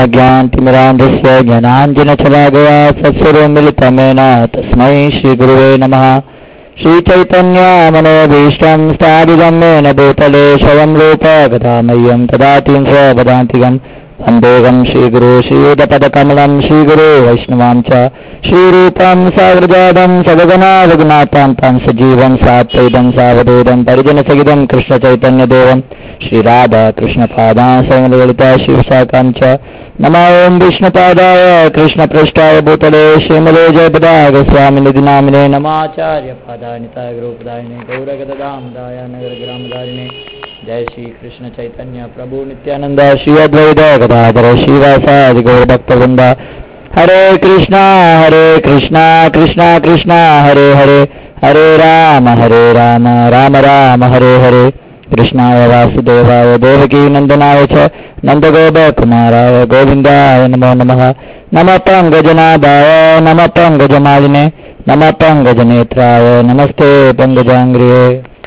ज्ञानतिमिरान्धस्य ज्ञानाञ्जनशलाघया सत्स्वरूपमिलितमेन तस्मै श्रीगुरुवे नमः श्रीचैतन्यामनोभीष्टं स्थापितं येन भूतले स्वयं रूप गदामह्यं तदातिं स्वपदान्तिकम् वन्देहं श्रीगुरु श्रीयुतपदकमलं श्रीगुरु वैष्णवां च श्रीरूपं साग्रजातं सगगना रघुनाथान्तं सजीवं सात्वैदं सावधूतं परिजनसहितं कृष्णचैतन्यदेवं श्रीराधा कृष्णपादां संललिता शिवशाखां च नमो ॐ विष्णुपादाय कृष्णपृष्ठाय भूतले श्रीमले जयपदा गोस्वामिनिधि नामिने नमाचार्यपादानिताय गुरुपदायिने गौरगदामदाय नगरग्रामदारिणे जय श्री कृष्ण चैतन्य प्रभु नित्यानंद श्री अद्वैत गदाधर श्रीवासादि गौर भक्तवृंद हरे कृष्णा हरे कृष्णा कृष्णा कृष्णा हरे हरे हरे राम हरे राम राम राम हरे हरे कृष्णाय वासुदेवाय देवकी नन्दनाय च नन्दगोपकुमाराय गोविन्दाय नमो नमः नमः पङ्कजनादाय नमः पङ्कजमालिने नमः पङ्कजनेत्राय नमस्ते पङ्कजाङ्ग्रिये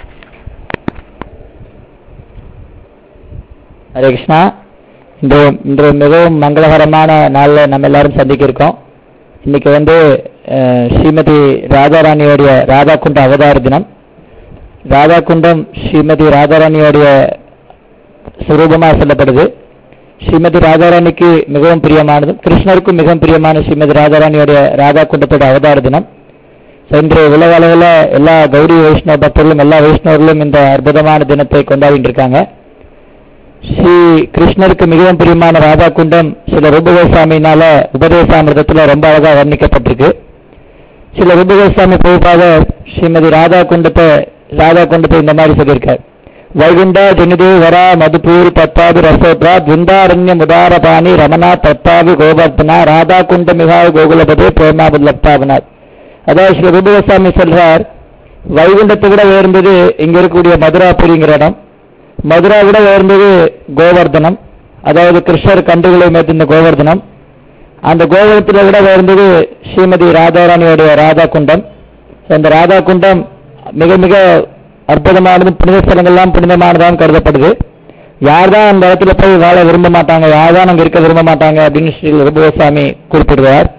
ஹரே கிருஷ்ணா இன்று இன்று மிகவும் மங்களகரமான நாளில் நம்ம எல்லாரும் சந்திக்க இருக்கோம் இன்னைக்கு வந்து அஹ், ஸ்ரீமதி ராஜாராணியோடைய ராதாகுண்ட அவதார தினம் ராதாகுண்டம் ஸ்ரீமதி ராஜாராணியோடைய சுரூபமாக சொல்லப்படுது ஸ்ரீமதி ராஜாராணிக்கு மிகவும் பிரியமானது கிருஷ்ணருக்கும் மிகவும் பிரியமான ஸ்ரீமதி ராஜாராணியோடைய ராதாகுண்டத்தோட அவதார தினம் So, இன்று உலக அளவில் எல்லா கௌரி வைஷ்ணவ பக்தர்களும் எல்லா வைஷ்ணவர்களும் இந்த அற்புதமான தினத்தை கொண்டாடிட்டு இருக்காங்க ஸ்ரீ கிருஷ்ணருக்கு மிகவும் பிரியமான ராதா குண்டம் சில ரூபகோசாமினால உபதேசாமிரதத்துல ரொம்ப அழகா வர்ணிக்கப்பட்டிருக்கு சில ரூபகோசாமி பொறுப்பாக ஸ்ரீமதி ராதா குண்டத்தை ராதா குண்டத்தை இந்த மாதிரி சொல்லியிருக்கார் வைகுண்டா ஜனிதே வரா மதுபூரி தத்தாபி ரசோத்ரா விந்தாரண்ய முதாரபாணி ரமணா தத்தாபி கோவர்த்தனா ராதா குண்ட மிகாய கோகுலபதே பிரேமாபுத் லப்தாபனாத் அதாவது ஸ்ரீ ரூபகோசாமி சொல்றார் வைகுண்டத்தை விட உயர்ந்தது இங்க இருக்கக்கூடிய மதுராபுரிங்கிற இடம் மதுரா விட உயர்ந்தது கோவர்தனம் அதாவது கிருஷ்ணர் கண்டுகளை மேற்கொண்ட கோவர்தனம் அந்த கோவர்தனை விட உயர்ந்தது ஸ்ரீமதி ராதாராணியோடைய ராதா குண்டம் இந்த ராதா குண்டம் மிக மிக அற்புதமானதும் புனித ஸ்தலங்கள்லாம் புனிதமானதாகவும் கருதப்படுது யார் தான் அந்த இடத்துல போய் வாழ விரும்ப மாட்டாங்க யார் தான் அங்கே இருக்க விரும்ப மாட்டாங்க அப்படின்னு ஸ்ரீ ரகுபோசாமி குறிப்பிடுவார்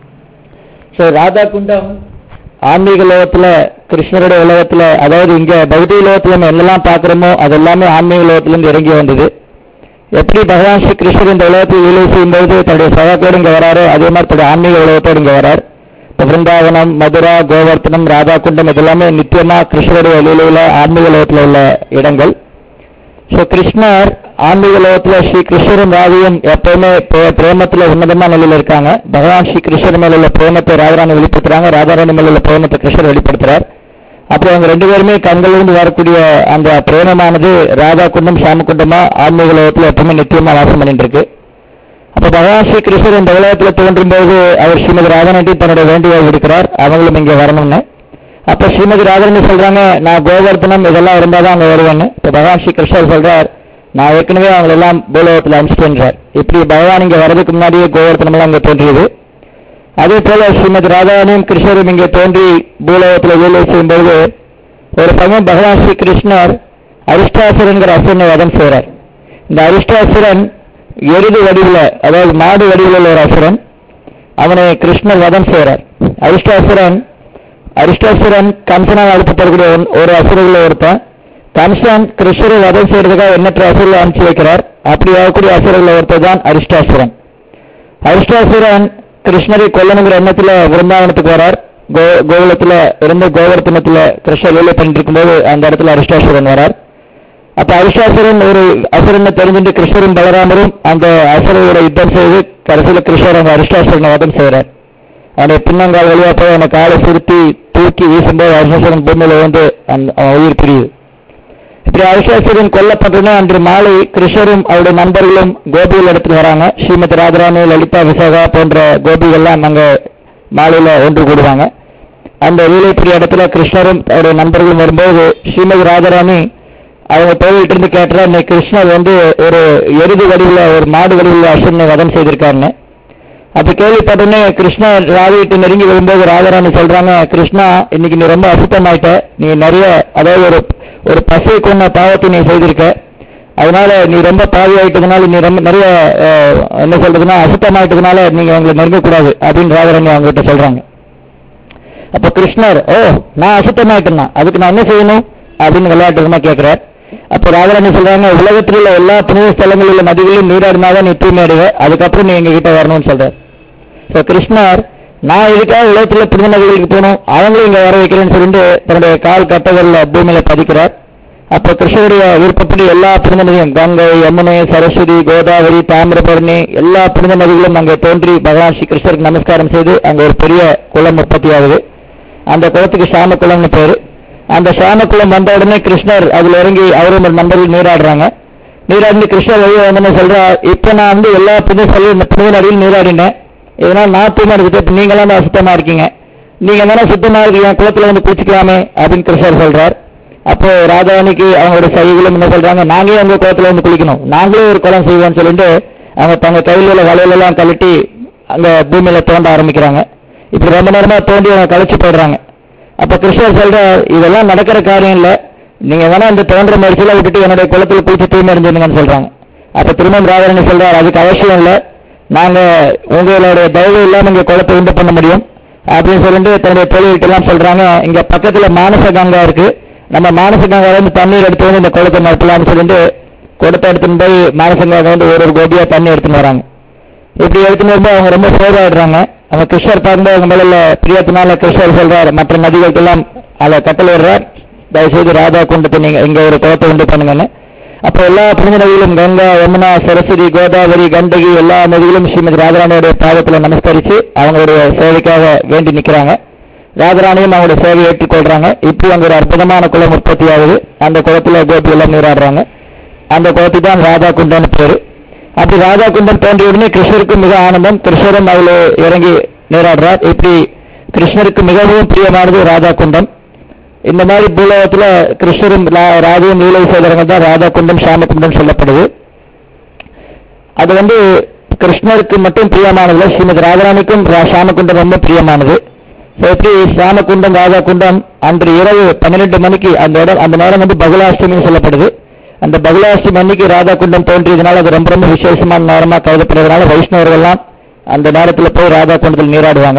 ஸோ ராதா குண்டம் ஆன்மீக லோகத்துல கிருஷ்ணருடைய உலகத்துல அதாவது இங்க பௌதிக லோகத்துல நம்ம என்னெல்லாம் பார்க்குறோமோ அது எல்லாமே ஆன்மீக லோகத்திலிருந்து இறங்கி வந்தது எப்படி பகவான் ஸ்ரீ கிருஷ்ணர் இந்த உலகத்தில் லீலை செய்யும்போது தன்னுடைய சகாத்தோடு இங்க வராரு அதே மாதிரி தன்னுடைய ஆன்மீக உலகத்தோடு இங்க வரார் இப்போ பிருந்தாவனம் மதுரா கோவர்த்தனம் ராதா குண்டம் இதெல்லாமே நித்தியமா கிருஷ்ணருடைய லீலையில ஆன்மீக லோகத்துல உள்ள இடங்கள் ஸோ கிருஷ்ணர் ஆன்மீக லோகத்துல ஸ்ரீ கிருஷ்ணரும் ராதையும் எப்பவுமே பிரே- பிரேமத்துல உன்னதமான நிலையில இருக்காங்க பகவான் ஸ்ரீ கிருஷ்ணர் மேல உள்ள பிரேமத்தை ராதாராணி வெளிப்படுத்துறாங்க ராதாராணி மேல உள்ள பிரேமத்தை கிருஷ்ணர் வெளிப்படுத்துறார் அப்போ அவங்க ரெண்டு பேருமே கண்களிலிருந்து வரக்கூடிய அந்த பிரேமமானது ராதா குண்டம் சாம குண்டமா ஆன்மீக லோகத்துல எப்பவுமே நித்தியமா வாசம் பண்ணிட்டு இருக்கு அப்ப பகவான் ஸ்ரீ கிருஷ்ணர் இந்த உலகத்துல தோன்றும் போது அவர் ஸ்ரீமதி ராதாநாட்டி தன்னுடைய வேண்டுகோள் விடுக்கிறார் அவங்களும் இங்க வரணும்னு அப்ப ஸ்ரீமதி ராதாராணி சொல்றாங்க நான் கோவர்த்தனம் இதெல்லாம் இருந்தாதான் அங்க வருவேன்னு இப்ப பகவான் ஸ்ரீ கிருஷ்ணர் சொல்றார் நான் ஏற்கனவே அவங்க எல்லாம் பூலோகத்துல அனுப்பிச்சிட்டேன்றார் இப்படி பகவான் இங்க வர்றதுக்கு முன்னாடியே கோவர்த்தனம் எல்லாம் இங்க தோன்றியது அதே போல ஸ்ரீமதி ராதாராணியும் கிருஷ்ணரும் இங்கே தோன்றி பூலோகத்துல வேலை செய்யும்போது ஒரு சமயம் பகவான் ஸ்ரீ கிருஷ்ணர் அரிஷ்டாசுரன்கிற அசுரனை வதம் செய்கிறார் இந்த அரிஷ்டாசுரன் எருது வடிவில் அதாவது மாடு வடிவில் உள்ள ஒரு அசுரன் அவனை கிருஷ்ணர் வதம் செய்கிறார் அரிஷ்டாசுரன் அரிஷ்டாசுரன் கம்சனால் அழுத்தப்படக்கூடிய ஒன்- ஒரு அசுரர்கள் ஒருத்தன் கம்சன் கிருஷ்ணரை வதம் செய்யறதுக்காக எண்ணற்ற அசுரர்களை அனுப்பிச்சு வைக்கிறார் அப்படி ஆகக்கூடிய அசுரர்கள் ஒருத்தர் தான் அரிஷ்டாசுரன் அரிஷ்டாசுரன் கிருஷ்ணரை கொல்லணுங்கிற எண்ணத்துல விருந்தாவனத்துக்கு வரார் கோ கோகுலத்துல இருந்த கோவர்த்தனத்துல கிருஷ்ணர் வேலை பண்ணிட்டு இருக்கும்போது அந்த இடத்துல அரிஷ்டாசுரன் வரார் அப்ப அரிஷ்டாசுரன் ஒரு அசுரனை தெரிஞ்சுட்டு கிருஷ்ணரும் பலராமரும் அந்த அசுரரோட யுத்தம் செய்து கடைசியில கிருஷ்ணர் அந்த அரிஷ்டாசுரனை வதம் செய்கிறார் அவனை பின்னங்கால் வழியா போய் அவனை காலை சுருட்டி தூக்கி வீசும்போது அரிஷ்டாசுரன் பூமியில வந்து அந்த அவன் உயிர் பிரியுது இப்படி அரிசாசுரன் கொல்லப்பட்டனே அன்று மாலை கிருஷ்ணரும் அவருடைய நண்பர்களும் கோபிகள் இடத்துல வராங்க ஸ்ரீமதி ராஜராணி லலிதா விசாகா போன்ற கோபிகள்லாம் அங்க மாலையில ஒன்று கூடுவாங்க அந்த லீலைப்புரிய இடத்துல கிருஷ்ணரும் அவருடைய நண்பர்களும் வரும்போது ஸ்ரீமதி ராஜராணி அவங்க தோழிட்டு இருந்து கேட்டுறா இன்னைக்கு கிருஷ்ணர் வந்து ஒரு எருது வடிவில் ஒரு மாடு வடிவில் அசுரனை வதம் செய்திருக்காருன்னு அப்ப கேள்விப்பட்டோன்னே கிருஷ்ணர் ராதையிட்டு நெருங்கி வரும்போது ராஜராணி சொல்றாங்க கிருஷ்ணா இன்னைக்கு நீ ரொம்ப அசுத்தமாயிட்ட நீ நிறைய அதாவது ஒரு ஒரு பசை கொண்ட பாவத்தை நீ செய்திருக்க அதனால நீ ரொம்ப பாவி ஆயிட்டதுனால நீ ரொம்ப நிறைய அஹ், என்ன சொல்றதுன்னா அசுத்தமாயிட்டதுனால நீங்க அவங்களை நெருங்கக்கூடாது அப்படின்னு ராஜரண்யா அவங்க கிட்ட சொல்றாங்க அப்ப கிருஷ்ணர் ஓ நான் அசுத்தமாயிட்டேன்னா அதுக்கு நான் என்ன செய்யணும் அப்படின்னு விளையாட்டுமா கேட்கிறார் அப்ப ராஜராணி சொல்றாங்க உலகத்தில் உள்ள எல்லா புனித ஸ்தலங்களில் நதிகளிலும் நீராடினாதான் நீ தூய்மை அடைவ அதுக்கப்புறம் நீ எங்க கிட்ட வரணும்னு சொல்றார் ஸோ கிருஷ்ணர் நான் இதுக்காக உலகத்தில் புனித நதிகளுக்கு போகணும் அவங்களும் இங்க வர வைக்கிறேன்னு சொல்லிட்டு தன்னுடைய கால் கட்டகர்ல பூமியில பதிக்கிறார் அப்ப கிருஷ்ணருடைய விருப்பப்படி எல்லா புனித நதியும் கங்கை யமுனை சரஸ்வதி கோதாவரி தாமிரபரணி எல்லா புனித நதிகளும் அங்கே தோன்றி பகவான் ஸ்ரீ கிருஷ்ணருக்கு நமஸ்காரம் செய்து அங்க ஒரு பெரிய குளம் உற்பத்தி ஆகுது அந்த குளத்துக்கு சாம குளம்னு பேரு அந்த சாம குளம் வந்த உடனே கிருஷ்ணர் அதுல இறங்கி அவரும் ஒரு நண்பர்கள் நீராடுறாங்க நீராடி கிருஷ்ணர் வெளியே வந்தோன்னு சொல்றா இப்ப நான் வந்து எல்லா புனித சொல்லி இந்த புனித நதியில் நீராடினேன் இதனால நான் தூய்மா இருக்குது இப்ப நீங்களாம் தான் சுத்தமா இருக்கீங்க நீங்க தானே சுத்தமா இருக்கீங்க குளத்துல வந்து குளிச்சுக்கலாமே அப்படின்னு கிருஷ்ணர் சொல்றார் அப்போ ராஜாவணிக்கு அவங்களோட சைகளும் என்ன சொல்றாங்க நாங்களே உங்க குளத்துல வந்து குளிக்கணும் நாங்களே ஒரு குளம் செய்வோம்னு சொல்லிட்டு அவங்க தங்க கையில உள்ள வலையில எல்லாம் கழட்டி அங்க பூமியில தோண்ட ஆரம்பிக்கிறாங்க இப்படி ரொம்ப நேரமா தோண்டி அவங்க கழிச்சு போடுறாங்க அப்ப கிருஷ்ணர் சொல்ற இதெல்லாம் நடக்கிற காரியம் இல்ல நீங்க வேணா இந்த தோன்ற முயற்சியில விட்டுட்டு என்னுடைய குளத்துல குளிச்சு தூய்மை இருந்துங்கன்னு சொல்றாங்க அப்ப திரும்பவும் ராஜரணி சொல்றாரு அதுக்கு அவசியம் இல்ல நாங்க உங்களுடைய தயவு இல்லாம இங்க குளத்தை உண்டு பண்ண முடியும் அப்படின்னு சொல்லிட்டு தன்னுடைய தொழில்கிட்ட எல்லாம் சொல்றாங்க இங்க பக்கத்துல மானச கங்கா இருக்கு நம்ம மானச கங்கால இருந்து தண்ணீர் எடுத்து வந்து இந்த குளத்தை நடத்தலாம்னு சொல்லிட்டு குளத்தை எடுத்துன்னு போய் மானச கங்கா வந்து ஒரு ஒரு கோபியா தண்ணி எடுத்துன்னு வராங்க இப்படி எடுத்துன்னு வரும்போது அவங்க ரொம்ப சோர்வாயிடுறாங்க அவங்க கிருஷ்ணர் பார்க்கும்போது அவங்க மேல பிரியத்தினால கிருஷ்ணர் சொல்றார் மற்ற நதிகளுக்கெல்லாம் அதை கட்டளை விடுறார் தயவுசெய்து ராதா குண்டத்தை நீங்க இங்க ஒரு குளத்தை உண்டு பண்ணுங்கன்னு அப்ப எல்லா புனித நதிகளும் கங்கா யமுனா சரஸ்வதி கோதாவரி கண்டகி எல்லா நதிகளும் ஸ்ரீமதி ராஜராணியோட பாதத்துல நமஸ்கரிச்சு அவங்களுடைய சேவைக்காக வேண்டி நிக்கிறாங்க ராஜராணியும் அவங்களுடைய சேவையை ஏற்றுக்கொள்றாங்க இப்போ அங்க ஒரு அற்புதமான குளம் உற்பத்தி ஆகுது அந்த குளத்துல கோபி எல்லாம் நீராடுறாங்க அந்த குளத்துக்கு தான் ராதா குண்டம்னு பேரு அப்படி ராதா குண்டம் தோன்றிய உடனே கிருஷ்ணருக்கு மிக ஆனந்தம் கிருஷ்ணரும் அதுல இறங்கி நீராடுறார் இப்படி கிருஷ்ணருக்கு மிகவும் பிரியமானது ராதா குண்டம் இந்த மாதிரி பூலோகத்துல கிருஷ்ணரும் ரா- ராதையும் லீலை செய்தவங்க தான் ராதா குண்டம் சாம குண்டம் சொல்லப்படுது அது வந்து கிருஷ்ணருக்கு மட்டும் பிரியமானது ஸ்ரீமதி ராஜராணிக்கும் ரா- சாமகுண்டம் ரொம்ப பிரியமானது So, எப்படி சாமகுண்டம் ராஜா குண்டம் அன்று இரவு பன்னிரெண்டு மணிக்கு அந்த இடம் அந்த நேரம் வந்து பகுலாஷ்டமின்னு சொல்லப்படுது அந்த பகுலாஷ்டமி அன்னைக்கு ராதா குண்டம் தோன்றியதுனால அது ரொம்ப ரொம்ப விசேஷமான நேரமா கருதப்படுறதுனால வைஷ்ணவர்கள்லாம் அந்த நேரத்துல போய் ராதா குண்டத்தில் நீராடுவாங்க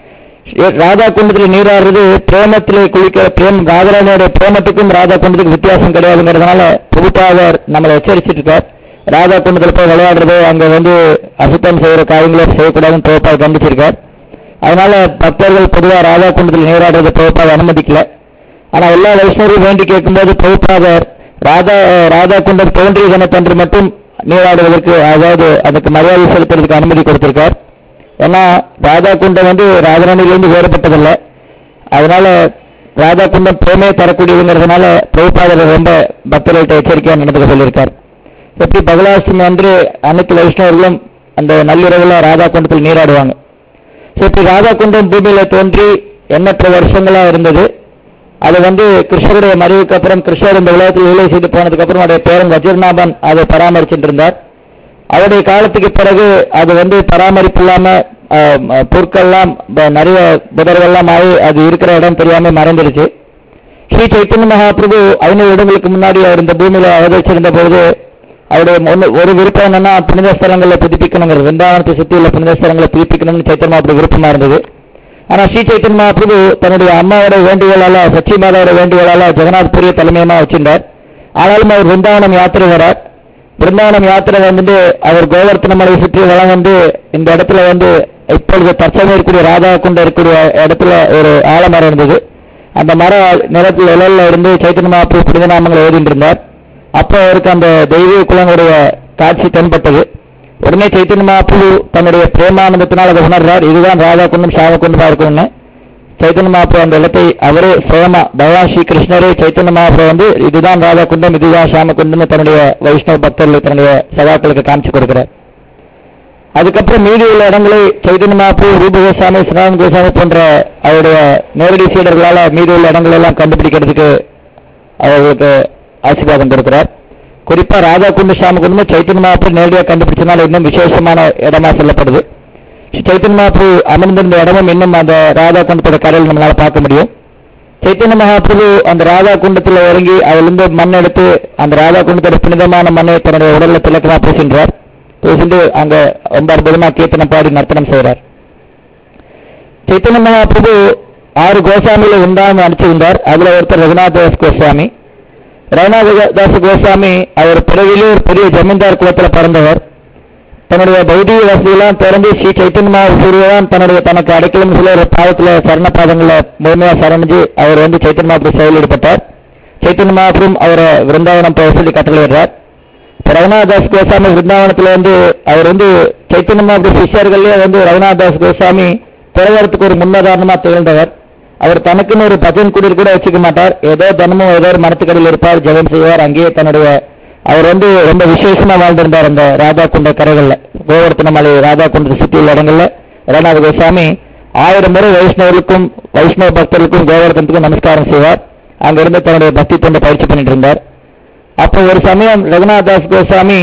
ஏ- ராதா குண்டத்தில் நீராடுறது பிரேமத்தில் குளிக்கிற பிரேம் ராஜராணியோட பிரேமத்துக்கும் ராதா குண்டத்துக்கும் வித்தியாசம் கிடையாதுங்கிறதுனால புதுப்பாவர் நம்மளை எச்சரிச்சிட்டு இருக்கார் ராதா குண்டத்தில் போய் விளையாடுறது அங்க வந்து அசுத்தம் செய்யற காரியங்களை செய்யக்கூடாதுன்னு பிரபாவை கண்டிச்சிருக்கார் அதனால பக்தர்கள் பொதுவா ராதா குண்டத்தில் நீராடுறதை பிரபாவை அனுமதிக்கல ஆனா எல்லா வைஷ்ணவரும் வேண்டி கேட்கும்போது பிரபாவர் ராதா ராதா குண்டம் தோன்றிய தினத்தன்று மட்டும் நீராடுவதற்கு அதாவது அதுக்கு மரியாதை செலுத்துறதுக்கு அனுமதி கொடுத்திருக்கார் ஏன்னா ராதா குண்டம் வந்து ராஜராணியிலிருந்து வேறுபட்டதில்லை அதனால ராதா குண்டம் பிரேமையை தரக்கூடியதுங்கிறதுனால பிரபுபாதர் ரொம்ப பக்தர்கள்ட்ட எச்சரிக்கையா நடந்துக்க சொல்லியிருக்கார் எப்படி பகலாஷ்டமி அன்று அனைத்து வைஷ்ணவர்களும் அந்த நள்ளிரவுல ராதா குண்டத்தில் நீராடுவாங்க ஸோ இப்படி ராதா குண்டம் பூமியில தோன்றி எண்ணற்ற வருஷங்களா இருந்தது அது வந்து கிருஷ்ணருடைய மறைவுக்கு அப்புறம் கிருஷ்ணர் இந்த உலகத்தில் வேலை செய்து போனதுக்கு அப்புறம் அவருடைய பேரன் வஜ்ரநாபன் அதை பராமரிச்சுட்டு இருந்தார் அவருடைய காலத்துக்கு பிறகு அது வந்து பராமரிப்பு இல்லாம ஆஹ், ஆஹ், புற்கள்லாம் ப- நிறைய புதர்கள்லாம் ஆகி அது இருக்கிற இடம் தெரியாம மறைந்துடுச்சு ஸ்ரீ சைத்தன்ய மகாபிரபு ஐநூறு இடங்களுக்கு முன்னாடி அவர் இந்த பூமியில அவதரிச்சிருந்த பொழுது அவருடைய ஒண்ணு- ஒரு விருப்பம் என்னன்னா புனித ஸ்தலங்களை புதுப்பிக்கணுங்கிறது விருந்தாவனத்தை சுத்தி உள்ள புனித ஸ்தலங்களை புதுப்பிக்கணும்னு சைத்தன்ய மகாபிரபு விருப்பமா இருந்தது ஆனா ஸ்ரீ சைத்தன்ய மகாபிரபு தன்னுடைய அம்மாவோட வேண்டுகோளால சச்சி மாதாவோட வேண்டுகோளால ஜெகநாத் புரிய தலைமையமா வச்சிருந்தார் ஆனாலும் அவர் விருந்தாவனம் யாத்திரை வரார் பிருந்தாவனம் யாத்திரை வந்துட்டு அவர் கோவர்த்தன மலையை சுற்றி வளம் வந்து இந்த இடத்துல வந்து இப்பொழுது தற்சமயம் இருக்கக்கூடிய ராதா குண்டம் இருக்கக்கூடிய இடத்துல ஒரு ஆலமரம் இருந்தது அந்த மர நிலத்தில் இலையில இருந்து சைத்தன்ய மகாபிரபு புனித நாமங்களை எழுதிட்டு இருந்தார் அப்போ அவருக்கு அந்த தெய்வீக குலங்களுடைய காட்சி தென்பட்டது உடனே சைத்தன்ய மகாபிரபு தன்னுடைய பிரேமானந்தத்தினால் அதை உணர்றார் இதுதான் ராதா குண்டம் சாம குண்டமா இருக்கும்னு சைத்தன்ய மகாபிரபு அந்த இடத்தை அவரே சுயமா பகவான் ஸ்ரீ கிருஷ்ணரே சைத்தன்ய மகாபிரபு வந்து இதுதான் ராதா குண்டம் இதுதான் சாம குண்டம்னு தன்னுடைய வைஷ்ணவ பக்தர்களுக்கு தன்னுடைய சகாக்களுக்கு காமிச்சு கொடுக்கிறார் அதுக்கப்புறம் மீதி உள்ள இடங்களை சைத்தன்ய மகாபிரபு ரூப கோசாமி சனாதன கோசாமி போன்ற அவருடைய நேரடி சீடர்களால மீதி உள்ள இடங்கள் எல்லாம் கண்டுபிடிக்கிறதுக்கு அவர்களுக்கு ஆசீர்வாதம் கொடுக்கிறார் குறிப்பா ராதா குண்டு சாம குண்டமும் சைத்தன்ய மகாபிரபு நேரடியாக கண்டுபிடிச்சனால இன்னும் விசேஷமான இடமா சொல்லப்படுது ஸ்ரீ சைத்தன்ய மகாபிரபு அமர்ந்திருந்த இடமும் இன்னும் அந்த ராதா குண்டத்தோட கரையில் நம்மளால பார்க்க முடியும் சைத்தன்ய மகாபிரபு அந்த ராதா குண்டத்தில் இறங்கி அதிலிருந்து மண் எடுத்து அந்த ராதா குண்டத்தோட புனிதமான மண்ணை தன்னுடைய உடல்ல திலக்கமா பூசின்றார் பூசிட்டு அங்க ரொம்ப அற்புதமா கீர்த்தனம் பாடி நர்த்தனம் செய்கிறார் சைத்தன்ய மகாபிரபு ஆறு கோசாமியில உண்டாம அனுப்பிச்சிருந்தார் அதுல ஒருத்தர் ரகுநாத் தாஸ் கோஸ்வாமி ரகுநாத தாஸ் கோஸ்வாமி அவர் பிறவிலே ஒரு பெரிய ஜமீன்தார் குலத்துல பிறந்தவர் தன்னுடைய பௌதிக வசதியெல்லாம் திறந்து ஸ்ரீ சைத்தன்ய மகாபிரபு தான் தன்னுடைய தனக்கு அடைக்கலம் சில ஒரு பாதத்துல சரண பாதங்களை முழுமையா சரணிஞ்சு அவர் வந்து சைத்தன்ய மகாபிரபு செயல் ஈடுபட்டார் சைத்தன்ய மகாபிரபு அவரை விருந்தாவனம் போக சொல்லி கட்டளையிடுறார் இப்ப ரகுநாத் தாஸ் கோஸ்வாமி விருந்தாவனத்துல வந்து அவர் வந்து சைத்தன்ய மகாபிரபு சிஷ்யர்கள்லயே வந்து ரகுநாத் தாஸ் கோஸ்வாமி பிறவரத்துக்கு ஒரு முன்னுதாரணமா திகழ்ந்தவர் அவர் தனக்குன்னு ஒரு பஜன் குடிர் கூட வச்சுக்க மாட்டார் ஏதோ தினமும் ஏதோ ஒரு மரத்துக்கடியில் இருப்பார் ஜெபம் செய்வார் அங்கேயே தன்னுடைய அவர் வந்து ரொம்ப விசேஷமா வாழ்ந்திருந்தார் அந்த ராதா குண்ட கரைகள்ல கோவர்த்தன மலை ராதா குண்டத்தை சுற்றி உள்ள இடங்கள்ல ரகுநாத கோஸ்வாமி ஆயிரம் முறை வைஷ்ணவர்களுக்கும் வைஷ்ணவ பக்தர்களுக்கும் கோவர்த்தனத்துக்கும் நமஸ்காரம் செய்வார் அங்கிருந்து தன்னுடைய பக்தி தொண்டை பயிற்சி பண்ணிட்டு இருந்தார் அப்போ ஒரு சமயம் ரகுநாத் தாஸ் கோஸ்வாமி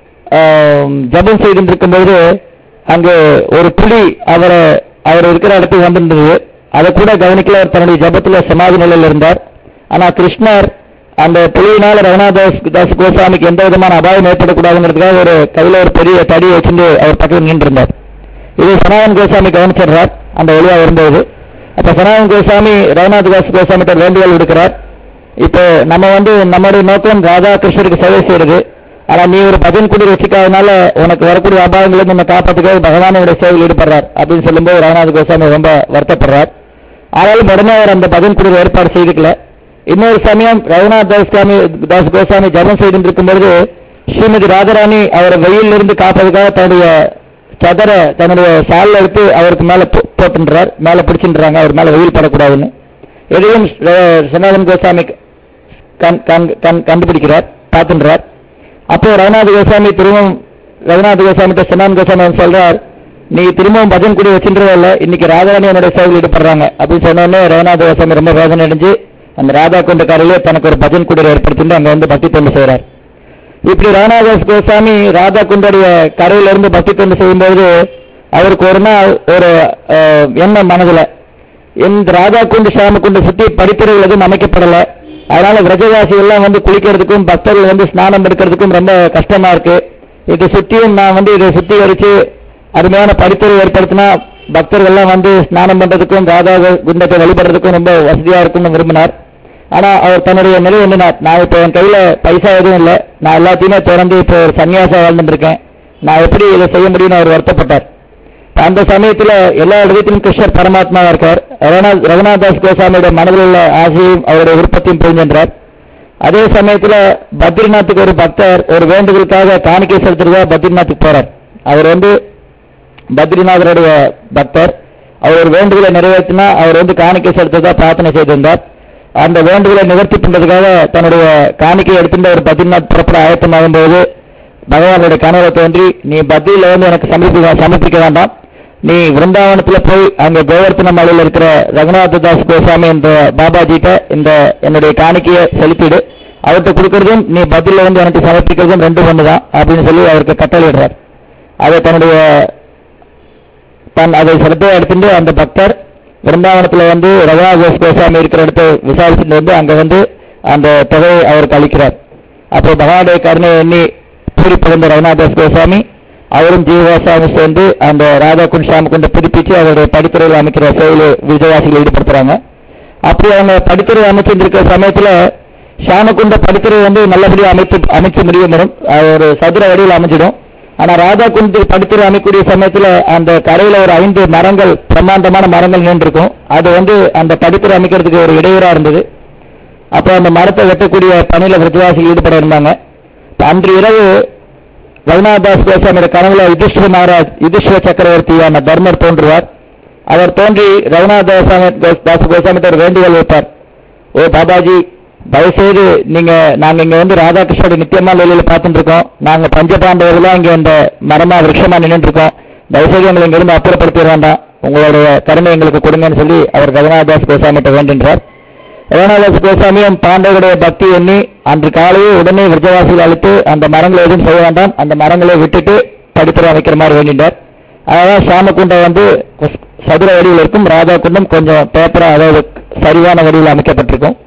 ஆம், ஜெபம் செய்துட்டு இருக்கும்போது அங்கு ஒரு புலி அவரை அவர் இருக்கிற இடத்துக்கு வந்திருந்தது அதை கூட கவனிக்கல அவர் தன்னுடைய ஜபத்துல சமாதி நிலையில் இருந்தார் ஆனா கிருஷ்ணர் அந்த புலியினால ரகுநாத் தாஸ் தாஸ் கோஸ்வாமிக்கு எந்த விதமான அபாயம் ஏற்படக்கூடாதுங்கிறதுக்காக ஒரு கையில ஒரு பெரிய தடியை வச்சுட்டு அவர் பக்கத்தில் நின்று இருந்தார் இது சனாதன் கோஸ்வாமி கவனிச்சிடுறார் அந்த வழியா வரும்போது அப்ப சனாதன் கோஸ்வாமி ரகுநாத் தாஸ் கோஸ்வாமிகிட்ட வேண்டுகோள் விடுக்கிறார் இப்போ நம்ம வந்து நம்முடைய நோக்கம் ராதா கிருஷ்ணருக்கு சேவை செய்யறது ஆனா நீ ஒரு பஜன் குடி வச்சுக்காதனால உனக்கு வரக்கூடிய அபாயங்களை நம்ம காப்பாத்துக்காக பகவானுடைய சேவையில் ஈடுபடுறார் அப்படின்னு சொல்லும்போது ரகுநாத் கோஸ்வாமி ரொம்ப வருத்தப்படுறார் ஆனாலும் உடனே அவர் அந்த பஜன் குடி ஏற்பாடு செய்துக்கல இன்னொரு சமயம் ரகுநாத் தாஸ் சுவாமி தாஸ் கோஸ்வாமி ஜபம் செய்து இருக்கும்பொழுது ஸ்ரீமதி ராஜராணி அவரை வெயிலில் இருந்து காப்பதுக்காக தன்னுடைய சதர தன்னுடைய சால்ல எடுத்து அவருக்கு மேல போ- போட்டுன்றார் மேல பிடிச்சின்றாங்க அவர் மேல வெயில் படக்கூடாதுன்னு எதையும் அஹ், சனாதன் கோஸ்வாமி கண் கண் கண் கண்டுபிடிக்கிறார் பார்த்துன்றார் அப்போ ரகுநாத கோஸ்வாமி திரும்பவும் ரகுநாத கோஸ்வாமி சனாதன் கோஸ்வாமி வந்து சொல்றார் நீ திரும்பவும் பஜன் குடி வச்சுன்றதில்ல இன்னைக்கு ராதாராணி என்னோட சேவையில் ஈடுபடுறாங்க அப்படின்னு சொன்ன உடனே ரகுநாத கோஸ்வாமி ரொம்ப வேதனை அடைஞ்சு அந்த ராதா குண்ட கரையிலே தனக்கு ஒரு பஜன் குடியை ஏற்படுத்திட்டு அங்க வந்து பக்தி தொண்டு செய்கிறார் இப்படி ராணாதாஸ் கோஸ்வாமி ராதா குண்டோடைய கரையில இருந்து பக்தி தொண்டு செய்யும்போது அவருக்கு ஒரு நாள் ஒரு அஹ், எண்ணம் மனதுல இந்த ராதா குண்டு சாமி குண்டு சுத்தி படித்துறைகள் எதுவும் அமைக்கப்படல அதனால விரஜவாசி எல்லாம் வந்து குளிக்கிறதுக்கும் பக்தர்கள் வந்து ஸ்நானம் எடுக்கிறதுக்கும் ரொம்ப கஷ்டமா இருக்கு இதை சுத்தியும் நான் வந்து இதை சுத்திகரிச்சு அருமையான படித்துறை ஏற்படுத்தினா பக்தர்கள் எல்லாம் வந்து ஸ்நானம் பண்றதுக்கும் ராதா குண்டத்தை வழிபடுறதுக்கும் ரொம்ப வசதியா இருக்கும்னு விரும்பினார் ஆனா அவர் தன்னுடைய நிலை என்னன்னா நான் இப்போ என் கையில பைசா எதுவும் இல்லை நான் எல்லாத்தையுமே திறந்து இப்போ ஒரு சன்னியாசம் வாழ்ந்துட்டு இருக்கேன் நான் எப்படி இதை செய்ய முடியும்னு அவர் வருத்தப்பட்டார் இப்ப அந்த சமயத்துல எல்லா இடத்திலும் கிருஷ்ணர் பரமாத்மாவா இருக்கார் ரகுநாத் ரகுநாத் தாஸ் கோசாமியோட மனதில் உள்ள ஆசையும் அவருடைய விருப்பத்தையும் புரிஞ்சின்றார் அதே சமயத்துல பத்ரிநாத்துக்கு ஒரு பக்தர் ஒரு வேண்டுதலுக்காக காணிக்கை செலுத்துறதா பத்ரிநாத்துக்கு போறார் அவர் வந்து பத்ரிநாதருடைய பக்தர் அவர் ஒரு வேண்டுதலை நிறைவேற்றினா அவர் வந்து காணிக்கை செலுத்ததா பிரார்த்தனை செய்திருந்தார் அந்த வேண்டுதலை நிவர்த்தி பண்றதுக்காக தன்னுடைய காணிக்கை எடுத்துட்டு ஒரு பத்ரிநாத் புறப்பட ஆயத்தமாகும் போது பகவானுடைய கனவை தோன்றி நீ பத்ரியில வந்து எனக்கு சமர்ப்பிக்க சமர்ப்பிக்க வேண்டாம் நீ விருந்தாவனத்துல போய் அங்க கோவர்த்தன மலையில இருக்கிற ரகுநாத தாஸ் கோசாமி என்ற பாபாஜிட்ட இந்த என்னுடைய காணிக்கையை செலுத்திடு அவர்கிட்ட கொடுக்கறதும் நீ பதில வந்து எனக்கு சமர்ப்பிக்கிறதும் ரெண்டும் ஒண்ணுதான் அப்படின்னு சொல்லி அவருக்கு கட்டளையிடுறார் அதை தன்னுடைய தன் அதை சிரத்தையை எடுத்துட்டு அந்த பக்தர் விருந்தாவனத்துல வந்து ரகுநாத கோசாமி இருக்கிற இடத்த விசாரிச்சுட்டு வந்து அங்க வந்து அந்த தொகையை அவருக்கு அளிக்கிறார் அப்போ பகவானுடைய கருணை எண்ணி பூரிப்படைந்த ரகுநாதாஸ் கோசாமி அவரும் ஜீவகோசாமி சேர்ந்து அந்த ராதா குண்ட் சாமி கொண்டு புதுப்பிச்சு அவருடைய படித்துறையில் அமைக்கிற செயலில் விஜயவாசிகள் ஈடுபடுத்துறாங்க அப்படி அவங்க படித்துறை அமைச்சிருக்கிற சமயத்துல சாமகுண்ட படித்துறை வந்து நல்லபடியா அமைத்து அமைச்சு முடியும் வரும் அது ஒரு சதுர வடிவில் அமைஞ்சிடும் ஆனா ராதா குண்டு படித்துறை அமைக்கக்கூடிய சமயத்துல அந்த கரையில ஒரு ஐந்து மரங்கள் பிரம்மாண்டமான மரங்கள் நின்றுருக்கும் அது வந்து அந்த படித்துறை அமைக்கிறதுக்கு ஒரு இடையூறா இருந்தது அப்போ அந்த மரத்தை வெட்டக்கூடிய பணியில விரஜவாசிகள் ஈடுபட இருந்தாங்க இப்ப அன்று இரவு ரகுநாதாஸ் கோசாமியோட கனவுல யுதிஷ்டிர மகாராஜ் யுதிஷ்டிர சக்கரவர்த்தியான தர்மர் தோன்றுவார் அவர் தோன்றி ரகுநாதாஸ் தாஸ் கோசாமிட்ட ஒரு வேண்டுகோள் வைப்பார் ஓ பாபாஜி தயவுசெய்து நீங்க நாங்க இங்க வந்து ராதாகிருஷ்ணோட நித்தியமா வெளியில பார்த்துட்டு இருக்கோம் நாங்க பஞ்சபாண்டவர்களா இங்க இந்த மரமா விருட்சமா நின்னுட்டு இருக்கோம் தயவுசெய்து எங்களை இங்க இருந்து அப்புறப்படுத்த வேண்டாம் உங்களுடைய கருணை எங்களுக்கு கொடுங்கன்னு சொல்லி அவர் ரகுநாதாஸ் கோசாமிட்ட வேண்டுன்றார் ரகுநாதாஸ் கோசாமியும் பாண்டவருடைய பக்தி எண்ணி அன்று காலையே உடனே விரஜவாசிகள் அழைத்து அந்த மரங்களை எதுவும் செய்ய வேண்டாம் அந்த மரங்களை விட்டுட்டு படித்துறை அமைக்கிற மாதிரி வேண்டிட்டார் அதாவது சாமகுண்டம் வந்து கொஸ்- சதுர வடிவில் இருக்கும் ராதா குண்டம் கொஞ்சம் பேப்பரா அதாவது சரிவான வடிவில் அமைக்கப்பட்டிருக்கும்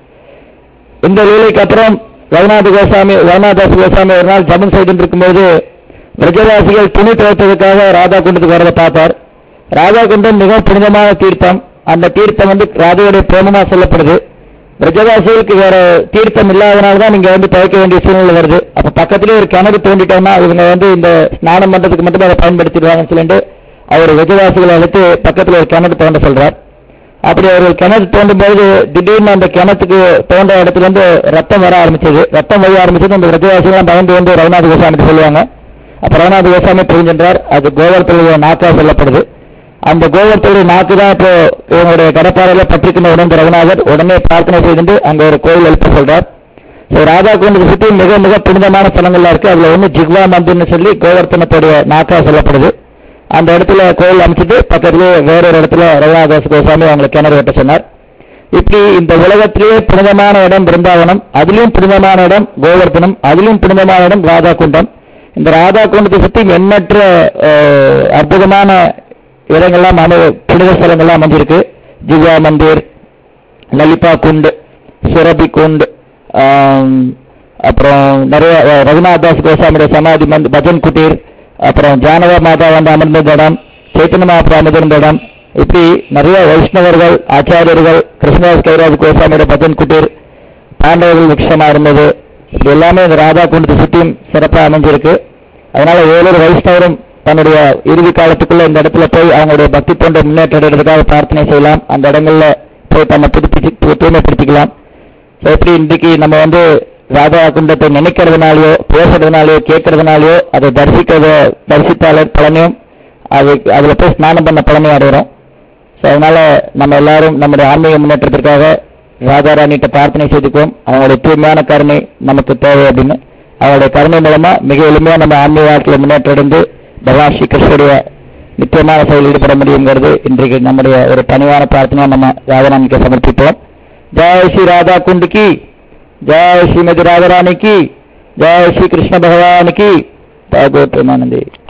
இந்த லீலைக்கு அப்புறம் ரகுநாத கோசாமி ரகுநாதாஸ் கோசாமி ஒரு நாள் ஜபம் செய்து இருக்கும்போது பிரஜவாசிகள் துணி துவைப்பதற்காக ராதா குண்டத்துக்கு வரதை பார்த்தார் ராதா குண்டம் மிகவும் புனிதமான தீர்த்தம் அந்த தீர்த்தம் வந்து ராதையுடைய பிரேமமா சொல்லப்படுது பிரஜவாசிகளுக்கு வேற தீர்த்தம் இல்லாதனால தான் நீங்க வந்து துவைக்க வேண்டிய சூழ்நிலை வருது அப்ப பக்கத்திலே ஒரு கிணறு தோண்டிட்டோம்னா இவங்க வந்து இந்த ஸ்நானம் பண்றதுக்கு மட்டும் அதை பயன்படுத்திடுவாங்கன்னு சொல்லிட்டு அவர் பிரஜவாசிகளை அழைத்து பக்கத்துல ஒரு கிணறு தோண்ட சொல்றார் அப்படி ஒரு கிணறு தோண்டும் போது திடீர்னு அந்த கிணத்துக்கு தோன்ற இடத்துல இருந்து ரத்தம் வர ஆரம்பிச்சது ரத்தம் வர ஆரம்பிச்சது அந்த பிரஜவாசிகளாம் பயந்து வந்து ரகுநாத கோசாமி சொல்லுவாங்க அப்ப ரகுநாத கோசாமி புரிஞ்சின்றார் அது கோவர்த்தலுடைய நாக்கா சொல்லப்படுது அந்த கோவர்த்தலுடைய நாக்கு தான் இப்போ இவங்களுடைய கடப்பாறையில பற்றிக்கின்ற உடனே ரகுநாதர் உடனே பிரார்த்தனை செய்து அங்க ஒரு கோயில் எழுப்ப சொல்றார் ஸோ ராதா கோவிலுக்கு சுற்றி மிக மிக புனிதமான ஸ்தலங்கள்லாம் இருக்கு அதுல ஒன்று ஜிக்வா மந்திர்னு சொல்லி கோவர்த்தனத்துடைய நாக்கா சொல்லப்படுது அந்த இடத்துல கோயில் அமைச்சிட்டு பக்கத்துலேயே வேறொரு இடத்துல ரகுநாதாஸ் கோசாமி அவங்களை கிணறு வெட்ட சொன்னார் இப்படி இந்த உலகத்திலேயே புனிதமான இடம் பிருந்தாவனம் அதிலும் புனிதமான இடம் கோவர்த்தனம் அதிலும் புனிதமான இடம் ராதா குண்டம் இந்த ராதா குண்டத்தை சுற்றி எண்ணற்ற அஹ், அற்புதமான இடங்கள்லாம் அமை புனித ஸ்தலங்கள்லாம் அமைஞ்சிருக்கு ஜிவா மந்திர் லலிதா குண்ட் சுரபி குண்ட் ஆம், அப்புறம் நிறைய அஹ், ரகுநாதாஸ் கோசாமியுடைய சமாதி மந்த் பஜன் குட்டீர் அப்புறம் ஜானவ மாதா வந்து அமர்ந்திருந்த இடம் சைத்தன்ய மகாபுரம் அமர்ந்திருந்த இடம் இப்படி நிறைய வைஷ்ணவர்கள் ஆச்சாரியர்கள் கிருஷ்ணதாஸ் கைராஜ் கோசாமியோட பஜன் குட்டீர் பாண்டவர்கள் விக்ஷமா இருந்தது இது எல்லாமே இந்த ராதா குண்டத்தை சுற்றியும் சிறப்பாக அமைஞ்சிருக்கு அதனால ஒவ்வொரு வைஷ்ணவரும் தன்னுடைய இறுதி காலத்துக்குள்ள இந்த இடத்துல போய் அவங்களுடைய பக்தி தொண்டை முன்னேற்றம் அடைகிறதுக்காக பிரார்த்தனை செய்யலாம் அந்த இடங்கள்ல போய் தன்னை புதுப்பிச்சு தூ- தூய்மைப்படுத்திக்கலாம் ஸோ எப்படி இன்றைக்கு நம்ம வந்து ராதா குண்டத்தை நினைக்கிறதுனாலயோ பேசுறதுனாலயோ கேட்கறதுனாலயோ அதை தரிசிக்கிறத தரிசித்தாளர் பலனையும் அது அதுல போய் ஸ்நானம் பண்ண பலனையும் அடைகிறோம் ஸோ அதனால நம்ம எல்லாரும் நம்முடைய ஆன்மீக முன்னேற்றத்திற்காக ராஜாராணிகிட்ட பிரார்த்தனை செய்துக்குவோம் அவங்களுடைய தூய்மையான கருணை நமக்கு தேவை அப்படின்னு அவங்களுடைய கருணை மூலமா மிக எளிமையா நம்ம ஆன்மீக வாழ்க்கையில முன்னேற்றம் அடைந்து பகவான் ஸ்ரீ கிருஷ்ணருடைய நிச்சயமான செயலில் ஈடுபட முடியுங்கிறது இன்றைக்கு நம்முடைய ஒரு பணிவான பிரார்த்தனை நம்ம ராஜாராணிக்கு சமர்ப்பிப்போம் ஜெய் ஸ்ரீ ராதா குண்ட் की जय श्रीमती राधा रानी की जय श्री कृष्ण भगवान की जय गौतमानंदी